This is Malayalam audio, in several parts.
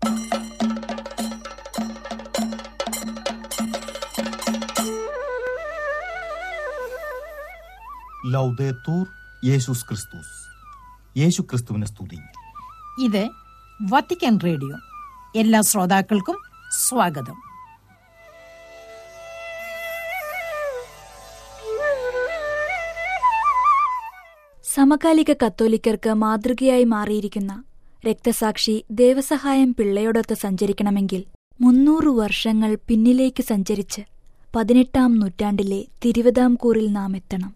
ലൗദേത്തൂർ യേശുസ് ക്രിസ്തുസ് യേശു ക്രിസ്തുവിനെ സ്തുതി ഇത് വത്തിക്കാൻ റേഡിയോ എല്ലാ ശ്രോതാക്കൾക്കും സ്വാഗതം സമകാലിക കത്തോലിക്കർക്ക് മാതൃകയായി മാറിയിരിക്കുന്ന രക്തസാക്ഷി ദേവസഹായം പിള്ളയോടൊത്ത് സഞ്ചരിക്കണമെങ്കിൽ മുന്നൂറു വർഷങ്ങൾ പിന്നിലേക്ക് സഞ്ചരിച്ച് പതിനെട്ടാം നൂറ്റാണ്ടിലെ തിരുവിതാംകൂറിൽ നാം എത്തണം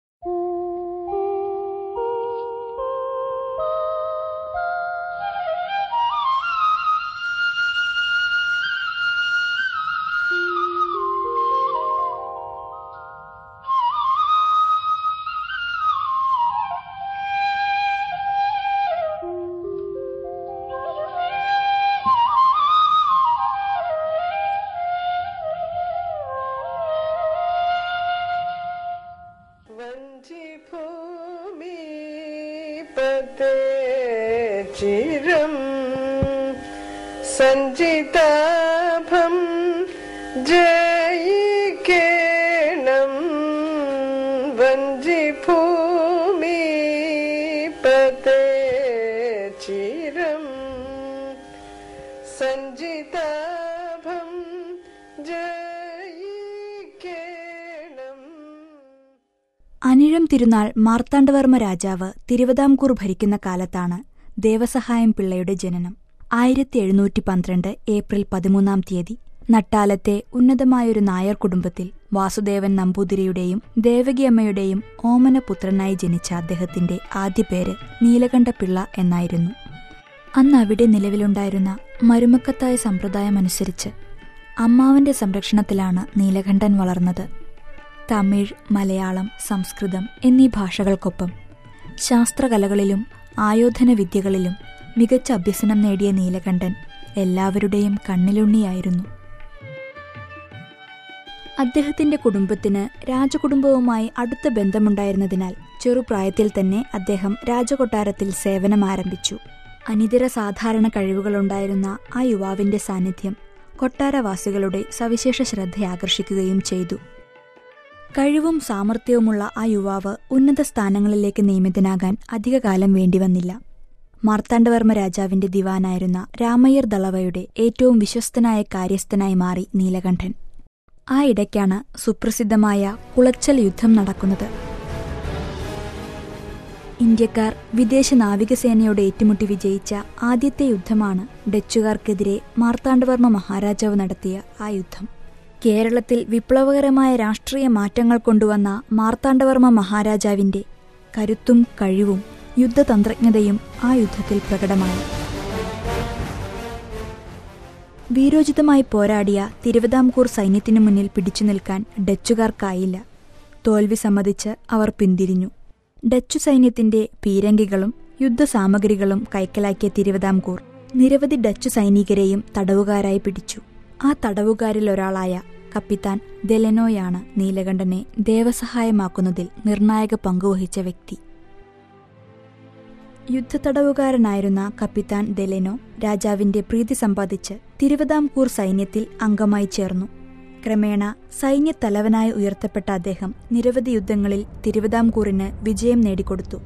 വഞ്ചിഭൂമി പതേ ചിരം സഞ്ചിതാഭം ജയിക്കേണം വഞ്ചിഭൂമി പതേ ചിരം സഞ്ചിതാഭം ജയിക്കേണം അനിഴം തിരുനാൾ മാർത്താണ്ഡവർമ്മ രാജാവ് തിരുവിതാംകൂർ ഭരിക്കുന്ന കാലത്താണ് ദേവസഹായം പിള്ളയുടെ ജനനം ആയിരത്തി എഴുന്നൂറ്റി പന്ത്രണ്ട് ഏപ്രിൽ പതിമൂന്നാം തീയതി നട്ടാലത്തെ ഉന്നതമായൊരു നായർ കുടുംബത്തിൽ വാസുദേവൻ നമ്പൂതിരിയുടെയും ദേവകിയമ്മയുടെയും ഓമനപുത്രനായി ജനിച്ച അദ്ദേഹത്തിന്റെ ആദ്യ പേര് നീലകണ്ഠപിള്ള എന്നായിരുന്നു അന്ന് അവിടെ നിലവിലുണ്ടായിരുന്ന മരുമക്കത്തായ സമ്പ്രദായമനുസരിച്ച് അമ്മാവന്റെ സംരക്ഷണത്തിലാണ് നീലകണ്ഠൻ വളർന്നത് തമിഴ് മലയാളം സംസ്കൃതം എന്നീ ഭാഷകൾക്കൊപ്പം ശാസ്ത്രകലകളിലും ആയോധന വിദ്യകളിലും മികച്ച അഭ്യസനം നേടിയ നീലകണ്ഠൻ എല്ലാവരുടെയും കണ്ണിലുണ്ണിയായിരുന്നു അദ്ദേഹത്തിന്റെ കുടുംബത്തിന് രാജകുടുംബവുമായി അടുത്ത ബന്ധമുണ്ടായിരുന്നതിനാൽ ചെറുപ്രായത്തിൽ തന്നെ അദ്ദേഹം രാജകൊട്ടാരത്തിൽ സേവനം ആരംഭിച്ചു അനിതര സാധാരണ കഴിവുകളുണ്ടായിരുന്ന ആ യുവാവിന്റെ സാന്നിധ്യം കൊട്ടാരവാസികളുടെ സവിശേഷ ശ്രദ്ധ ആകർഷിക്കുകയും ചെയ്തു കഴിവും സാമർഥ്യവുമുള്ള ആ യുവാവ് ഉന്നത സ്ഥാനങ്ങളിലേക്ക് നിയമിതനാകാൻ അധികകാലം വേണ്ടിവന്നില്ല മാർത്താണ്ഡവർമ്മ രാജാവിന്റെ ദിവാനായിരുന്ന രാമയ്യർ ദളവയുടെ ഏറ്റവും വിശ്വസ്തനായ കാര്യസ്ഥനായി മാറി നീലകണ്ഠൻ ആ ഇടയ്ക്കാണ് സുപ്രസിദ്ധമായ കുളച്ചൽ യുദ്ധം നടക്കുന്നത് ഇന്ത്യക്കാർ വിദേശ നാവികസേനയോട് ഏറ്റുമുട്ടി വിജയിച്ച ആദ്യത്തെ യുദ്ധമാണ് ഡച്ചുകാർക്കെതിരെ മാർത്താണ്ഡവർമ്മ മഹാരാജാവ് നടത്തിയ ആ യുദ്ധം കേരളത്തിൽ വിപ്ലവകരമായ രാഷ്ട്രീയ മാറ്റങ്ങൾ കൊണ്ടുവന്ന മാർത്താണ്ഡവർമ്മ മഹാരാജാവിന്റെ കരുത്തും കഴിവും യുദ്ധതന്ത്രജ്ഞതയും ആ യുദ്ധത്തിൽ പ്രകടമായി വീരോചിതമായി പോരാടിയ തിരുവിതാംകൂർ സൈന്യത്തിനു മുന്നിൽ പിടിച്ചു നിൽക്കാൻ ഡച്ചുകാർക്കായില്ല തോൽവി സമ്മതിച്ച് അവർ പിന്തിരിഞ്ഞു ഡച്ചു സൈന്യത്തിന്റെ പീരങ്കികളും യുദ്ധസാമഗ്രികളും കൈക്കലാക്കിയ തിരുവിതാംകൂർ നിരവധി ഡച്ചു സൈനികരെയും തടവുകാരായി പിടിച്ചു ആ തടവുകാരിൽ ഒരാളായ കപ്പിത്താൻ ദെലനോയാണ് നീലകണ്ഠനെ ദേവസഹായമാക്കുന്നതിൽ നിർണായക പങ്കുവഹിച്ച വ്യക്തി യുദ്ധത്തടവുകാരനായിരുന്ന കപ്പിത്താൻ ദെലെനോ രാജാവിന്റെ പ്രീതി സമ്പാദിച്ച് തിരുവിതാംകൂർ സൈന്യത്തിൽ അംഗമായി ചേർന്നു ക്രമേണ സൈന്യത്തലവനായി ഉയർത്തപ്പെട്ട അദ്ദേഹം നിരവധി യുദ്ധങ്ങളിൽ തിരുവിതാംകൂറിന് വിജയം നേടിക്കൊടുത്തു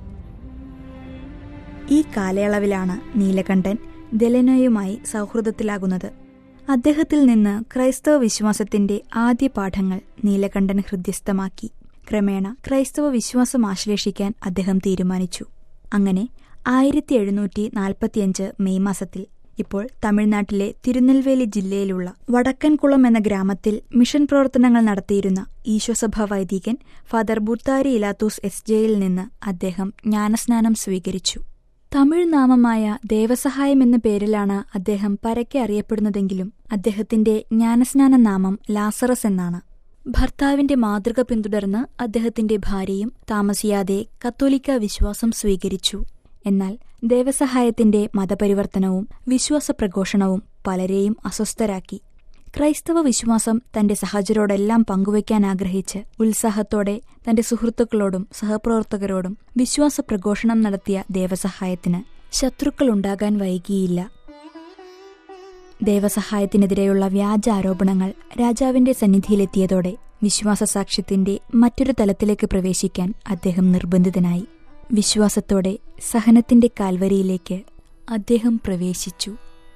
ഈ കാലയളവിലാണ് നീലകണ്ഠൻ ദെലനോയുമായി സൗഹൃദത്തിലാകുന്നത് അദ്ദേഹത്തിൽ നിന്ന് ക്രൈസ്തവ വിശ്വാസത്തിന്റെ ആദ്യ പാഠങ്ങൾ നീലകണ്ഠൻ ഹൃദ്യസ്ഥമാക്കി ക്രമേണ ക്രൈസ്തവ വിശ്വാസം ആശ്ലേഷിക്കാൻ അദ്ദേഹം തീരുമാനിച്ചു അങ്ങനെ ആയിരത്തി എഴുന്നൂറ്റി നാൽപ്പത്തിയഞ്ച് മെയ് മാസത്തിൽ ഇപ്പോൾ തമിഴ്നാട്ടിലെ തിരുനെൽവേലി ജില്ലയിലുള്ള വടക്കൻകുളം എന്ന ഗ്രാമത്തിൽ മിഷൻ പ്രവർത്തനങ്ങൾ നടത്തിയിരുന്ന ഈശ്വസഭ വൈദികൻ ഫാദർ ബുത്താരി ഇലാത്തൂസ് എസ് ജെയിൽ നിന്ന് അദ്ദേഹം ജ്ഞാനസ്നാനം സ്വീകരിച്ചു തമിഴ് നാമമായ ദേവസഹായം എന്ന പേരിലാണ് അദ്ദേഹം പരക്കെ അറിയപ്പെടുന്നതെങ്കിലും അദ്ദേഹത്തിന്റെ ജ്ഞാനസ്നാന നാമം ലാസറസ് എന്നാണ് ഭർത്താവിന്റെ മാതൃക പിന്തുടർന്ന് അദ്ദേഹത്തിന്റെ ഭാര്യയും താമസിയാതെ കത്തോലിക്ക വിശ്വാസം സ്വീകരിച്ചു എന്നാൽ ദേവസഹായത്തിന്റെ മതപരിവർത്തനവും വിശ്വാസ പ്രഘോഷണവും പലരെയും അസ്വസ്ഥരാക്കി ക്രൈസ്തവ വിശ്വാസം തന്റെ സഹചരോടെല്ലാം പങ്കുവയ്ക്കാൻ ആഗ്രഹിച്ച് ഉത്സാഹത്തോടെ തന്റെ സുഹൃത്തുക്കളോടും സഹപ്രവർത്തകരോടും വിശ്വാസ പ്രഘോഷണം നടത്തിയ ദേവസഹായത്തിന് ശത്രുക്കളുണ്ടാകാൻ വൈകിയില്ല ദേവസഹായത്തിനെതിരെയുള്ള വ്യാജ ആരോപണങ്ങൾ രാജാവിന്റെ സന്നിധിയിലെത്തിയതോടെ വിശ്വാസ സാക്ഷ്യത്തിന്റെ മറ്റൊരു തലത്തിലേക്ക് പ്രവേശിക്കാൻ അദ്ദേഹം നിർബന്ധിതനായി വിശ്വാസത്തോടെ സഹനത്തിന്റെ കാൽവരിയിലേക്ക് അദ്ദേഹം പ്രവേശിച്ചു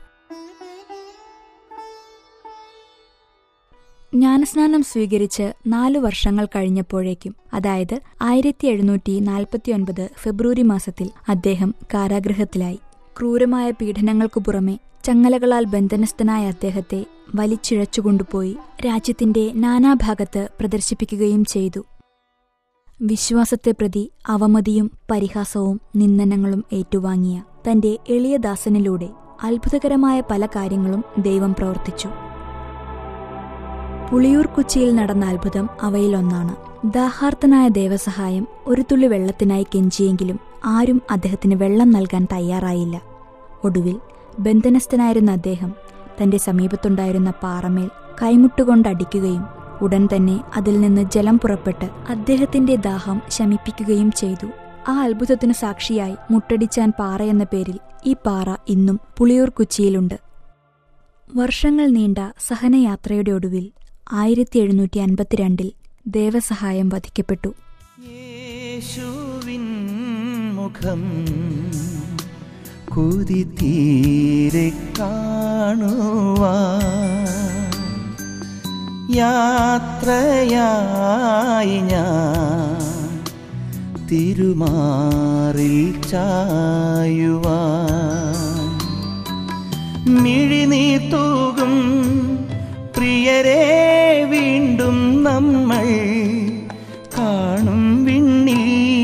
ജ്ഞാനസ്നാനം സ്വീകരിച്ച് നാലു വർഷങ്ങൾ കഴിഞ്ഞപ്പോഴേക്കും അതായത് ആയിരത്തി എഴുന്നൂറ്റി നാൽപ്പത്തിയൊൻപത് ഫെബ്രുവരി മാസത്തിൽ അദ്ദേഹം കാരാഗൃഹത്തിലായി ക്രൂരമായ പീഡനങ്ങൾക്കു പുറമെ ചങ്ങലകളാൽ ബന്ധനസ്ഥനായ അദ്ദേഹത്തെ വലിച്ചിഴച്ചുകൊണ്ടുപോയി രാജ്യത്തിന്റെ നാനാഭാഗത്ത് പ്രദർശിപ്പിക്കുകയും ചെയ്തു വിശ്വാസത്തെ പ്രതി അവമതിയും പരിഹാസവും നിന്ദനങ്ങളും ഏറ്റുവാങ്ങിയ തന്റെ എളിയ ദാസനിലൂടെ അത്ഭുതകരമായ പല കാര്യങ്ങളും ദൈവം പ്രവർത്തിച്ചു പുളിയൂർ കൊച്ചിയിൽ നടന്ന അത്ഭുതം അവയിലൊന്നാണ് ദാഹാർത്തനായ ദേവസഹായം ഒരു തുള്ളി വെള്ളത്തിനായി കെഞ്ചിയെങ്കിലും ആരും അദ്ദേഹത്തിന് വെള്ളം നൽകാൻ തയ്യാറായില്ല ഒടുവിൽ ബന്ധനസ്ഥനായിരുന്ന അദ്ദേഹം തന്റെ സമീപത്തുണ്ടായിരുന്ന പാറമേൽ കൈമുട്ടുകൊണ്ടടിക്കുകയും ഉടൻ തന്നെ അതിൽ നിന്ന് ജലം പുറപ്പെട്ട് അദ്ദേഹത്തിന്റെ ദാഹം ശമിപ്പിക്കുകയും ചെയ്തു ആ അത്ഭുതത്തിനു സാക്ഷിയായി മുട്ടടിച്ചാൻ പാറ എന്ന പേരിൽ ഈ പാറ ഇന്നും പുളിയൂർ കുച്ചിയിലുണ്ട് വർഷങ്ങൾ നീണ്ട സഹനയാത്രയുടെ ഒടുവിൽ ആയിരത്തി എഴുന്നൂറ്റി അൻപത്തിരണ്ടിൽ ദേവസഹായം വധിക്കപ്പെട്ടു യേശുവിൻ മുഖം കുതി തീരെ കാണുവാ യാത്രയായി ഞാൻ തിരുമാറിൽ ചായുവാ മിഴിനീർ തൂകും പ്രിയരെ വീണ്ടും നമ്മൾ കാണും വിണ്ണി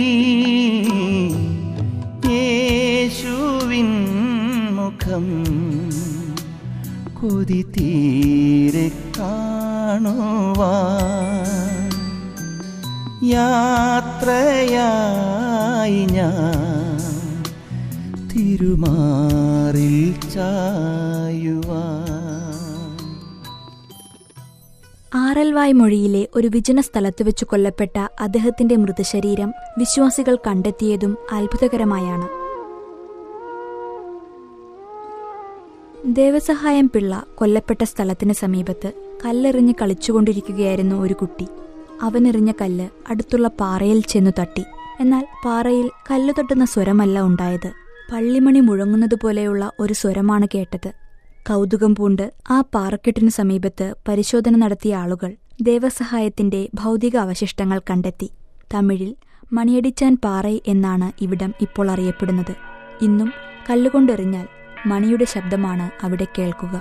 യേശുവിൻ മുഖം കൊതി തീരെ കാണുവാ യാത്രയായി ഞാൻ തിരുമാറിൽ ചായുവാ ആറൽവായ് മൊഴിയിലെ ഒരു വിജന സ്ഥലത്ത് വെച്ച് കൊല്ലപ്പെട്ട അദ്ദേഹത്തിന്റെ മൃതശരീരം വിശ്വാസികൾ കണ്ടെത്തിയതും അത്ഭുതകരമായാണ് ദേവസഹായം പിള്ള കൊല്ലപ്പെട്ട സ്ഥലത്തിന് സമീപത്ത് കല്ലെറിഞ്ഞ് കളിച്ചുകൊണ്ടിരിക്കുകയായിരുന്നു ഒരു കുട്ടി അവനെറിഞ്ഞ കല്ല് അടുത്തുള്ള പാറയിൽ ചെന്നു തട്ടി എന്നാൽ പാറയിൽ കല്ല് തട്ടുന്ന സ്വരമല്ല ഉണ്ടായത് പള്ളിമണി മുഴങ്ങുന്നതുപോലെയുള്ള ഒരു സ്വരമാണ് കേട്ടത് കൗതുകം പൂണ്ട് ആ പാറക്കെട്ടിനു സമീപത്ത് പരിശോധന നടത്തിയ ആളുകൾ ദേവസഹായത്തിന്റെ ഭൗതിക അവശിഷ്ടങ്ങൾ കണ്ടെത്തി തമിഴിൽ മണിയടിച്ചാൻ പാറൈ എന്നാണ് ഇവിടം ഇപ്പോൾ അറിയപ്പെടുന്നത് ഇന്നും കല്ലുകൊണ്ടെറിഞ്ഞാൽ മണിയുടെ ശബ്ദമാണ് അവിടെ കേൾക്കുക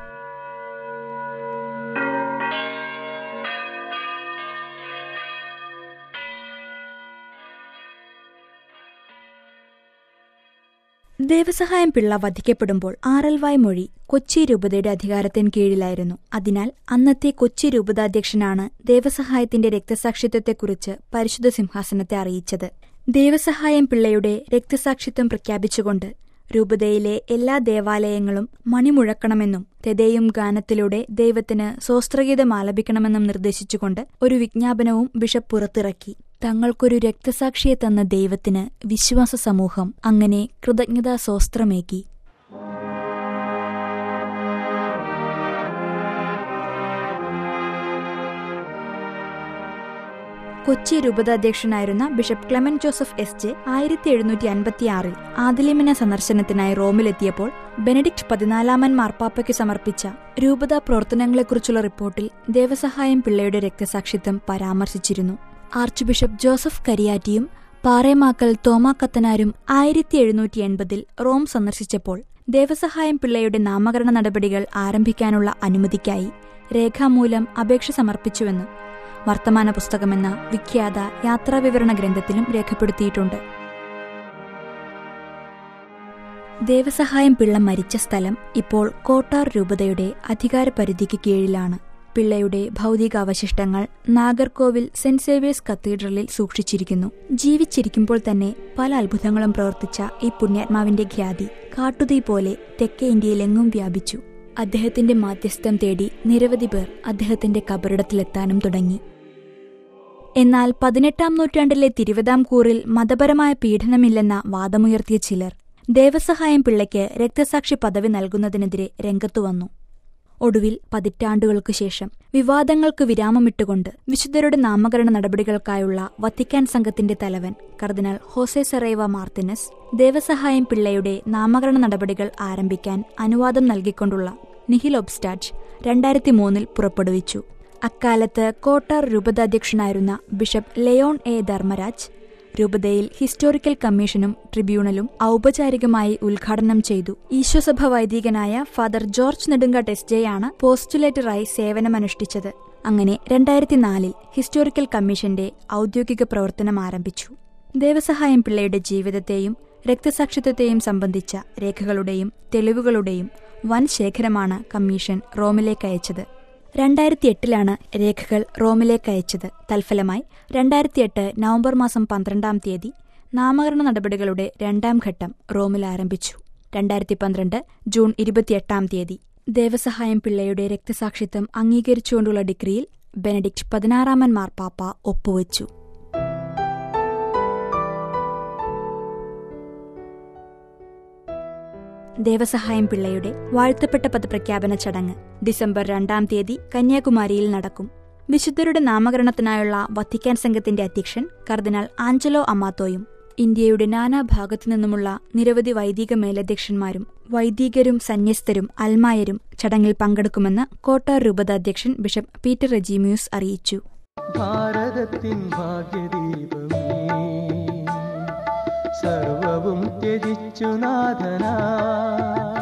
ദേവസഹായം പിള്ള വധിക്കപ്പെടുമ്പോൾ ആറൽവായ് മൊഴി കൊച്ചി രൂപതയുടെ അധികാരത്തിന് കീഴിലായിരുന്നു അതിനാൽ അന്നത്തെ കൊച്ചി രൂപതാധ്യക്ഷനാണ് ദേവസഹായത്തിന്റെ രക്തസാക്ഷിത്വത്തെക്കുറിച്ച് പരിശുദ്ധ സിംഹാസനത്തെ അറിയിച്ചത് ദേവസഹായം പിള്ളയുടെ രക്തസാക്ഷിത്വം പ്രഖ്യാപിച്ചുകൊണ്ട് രൂപതയിലെ എല്ലാ ദേവാലയങ്ങളും മണിമുഴക്കണമെന്നും തെതയും ഗാനത്തിലൂടെ ദൈവത്തിന് സ്വസ്ത്രഗീതം ആലപിക്കണമെന്നും നിർദ്ദേശിച്ചുകൊണ്ട് ഒരു വിജ്ഞാപനവും ബിഷപ്പ് പുറത്തിറക്കി തങ്ങൾക്കൊരു രക്തസാക്ഷിയെ തന്ന ദൈവത്തിന് വിശ്വാസ സമൂഹം അങ്ങനെ കൃതജ്ഞതാ സ്വസ്ത്രമേകി കൊച്ചി രൂപതാധ്യക്ഷനായിരുന്ന bishop Clement Joseph S J ആയിരത്തി എഴുന്നൂറ്റി അൻപത്തിയാറിൽ ആദിലിമിന സന്ദർശനത്തിനായി റോമിലെത്തിയപ്പോൾ ബെനഡിക്ട് പതിനാലാമൻ മാർപ്പാപ്പയ്ക്ക് സമർപ്പിച്ച രൂപതാ പ്രവർത്തനങ്ങളെക്കുറിച്ചുള്ള റിപ്പോർട്ടിൽ ദേവസഹായം പിള്ളയുടെ രക്തസാക്ഷിത്വം പരാമർശിച്ചിരുന്നു ആർച്ച് ബിഷപ്പ് ജോസഫ് കരിയാറ്റിയും പാറേമാക്കൽ തോമാ കത്തനാരും ആയിരത്തി എഴുന്നൂറ്റി എൺപതിൽ റോം സന്ദർശിച്ചപ്പോൾ ദേവസഹായം പിള്ളയുടെ നാമകരണ നടപടികൾ ആരംഭിക്കാനുള്ള അനുമതിക്കായി രേഖാമൂലം അപേക്ഷ സമർപ്പിച്ചുവെന്ന് വർത്തമാന പുസ്തകമെന്ന വിഖ്യാത യാത്രാവിവരണ ഗ്രന്ഥത്തിലും രേഖപ്പെടുത്തിയിട്ടുണ്ട് ദേവസഹായം പിള്ള മരിച്ച സ്ഥലം ഇപ്പോൾ കോട്ടാർ രൂപതയുടെ അധികാരപരിധിക്ക് കീഴിലാണ് പിള്ളയുടെ ഭൗതികാവശിഷ്ടങ്ങൾ നാഗർകോവിൽ സെന്റ് സേവിയേഴ്സ് കത്തീഡ്രലിൽ സൂക്ഷിച്ചിരിക്കുന്നു ജീവിച്ചിരിക്കുമ്പോൾ തന്നെ പല അത്ഭുതങ്ങളും പ്രവർത്തിച്ച ഈ പുണ്യാത്മാവിന്റെ ഖ്യാതി കാട്ടുതീ പോലെ തെക്കേ ഇന്ത്യയിലെങ്ങും വ്യാപിച്ചു അദ്ദേഹത്തിന്റെ മാധ്യസ്ഥം തേടി നിരവധി പേർ അദ്ദേഹത്തിന്റെ കബറിടത്തിലെത്താനും തുടങ്ങി എന്നാൽ പതിനെട്ടാം നൂറ്റാണ്ടിലെ തിരുവിതാംകൂറിൽ മതപരമായ പീഡനമില്ലെന്ന വാദമുയർത്തിയ ചിലർ ദേവസഹായം പിള്ളയ്ക്ക് രക്തസാക്ഷി പദവി നൽകുന്നതിനെതിരെ രംഗത്തുവന്നു ഒടുവിൽ പതിറ്റാണ്ടുകൾക്കു ശേഷം വിവാദങ്ങൾക്ക് വിരാമമിട്ടുകൊണ്ട് വിശുദ്ധരുടെ നാമകരണ നടപടികൾക്കായുള്ള വത്തിക്കാൻ സംഘത്തിന്റെ തലവൻ കർദിനാൾ ഹോസെ സെറേവ മാർത്തിനസ് ദേവസഹായം പിള്ളയുടെ നാമകരണ നടപടികൾ ആരംഭിക്കാൻ അനുവാദം നൽകിക്കൊണ്ടുള്ള നിഹിൽ ഒബ്സ്റ്റാറ്റ് രണ്ടായിരത്തി മൂന്നിൽ പുറപ്പെടുവിച്ചു അക്കാലത്ത് കോട്ടാർ രൂപതാധ്യക്ഷനായിരുന്ന ബിഷപ്പ് ലെയോൺ എ ധർമ്മരാജ് രൂപതയിൽ ഹിസ്റ്റോറിക്കൽ കമ്മീഷനും ട്രിബ്യൂണലും ഔപചാരികമായി ഉദ്ഘാടനം ചെയ്തു ഈശ്വസഭ വൈദികനായ ഫാദർ ജോർജ് നെടുങ്കാട്ട് എസ് ജെയാണ് പോസ്റ്റുലേറ്ററായി സേവനമനുഷ്ഠിച്ചത് അങ്ങനെ രണ്ടായിരത്തി നാലിൽ ഹിസ്റ്റോറിക്കൽ കമ്മീഷന്റെ ഔദ്യോഗിക പ്രവർത്തനം ആരംഭിച്ചു ദേവസഹായം പിള്ളയുടെ ജീവിതത്തെയും രക്തസാക്ഷിത്വത്തെയും സംബന്ധിച്ച രേഖകളുടെയും തെളിവുകളുടെയും വൻ ശേഖരമാണ് കമ്മീഷൻ റോമിലേക്ക് അയച്ചത് രണ്ടായിരത്തി എട്ടിലാണ് രേഖകൾ റോമിലേക്ക് അയച്ചത് തൽഫലമായി രണ്ടായിരത്തി എട്ട് നവംബർ മാസം പന്ത്രണ്ടാം തീയതി നാമകരണ നടപടികളുടെ രണ്ടാം ഘട്ടം റോമിൽ ആരംഭിച്ചു രണ്ടായിരത്തി പന്ത്രണ്ട് ജൂൺ ഇരുപത്തിയെട്ടാം തീയതി ദേവസഹായം പിള്ളയുടെ രക്തസാക്ഷിത്വം അംഗീകരിച്ചുകൊണ്ടുള്ള ഡിഗ്രിയിൽ ബെനഡിക്റ്റ് പതിനാറാമൻ മാർപ്പാപ്പ ഒപ്പുവച്ചു ദേവസഹായം പിള്ളയുടെ വാഴ്ത്തപ്പെട്ട പദപ്രഖ്യാപന ചടങ്ങ് ഡിസംബർ രണ്ടാം തീയതി കന്യാകുമാരിയിൽ നടക്കും വിശുദ്ധരുടെ നാമകരണത്തിനായുള്ള വത്തിക്കാൻ സംഘത്തിന്റെ അധ്യക്ഷൻ കർദിനാൾ ആഞ്ചലോ അമാത്തോയും ഇന്ത്യയുടെ നാനാഭാഗത്തു നിന്നുമുള്ള നിരവധി വൈദിക മേലധ്യക്ഷന്മാരും വൈദികരും സന്യസ്തരും അൽമായരും ചടങ്ങിൽ പങ്കെടുക്കുമെന്ന് കോട്ടാർ രൂപതാധ്യക്ഷൻ ബിഷപ്പ് പീറ്റർ റെജീമിയൂസ് അറിയിച്ചു ഭാരതത്തിൻ ഭാഗ്യദീപമേ സർവവും ത്യജിച്ചു നാഥനാ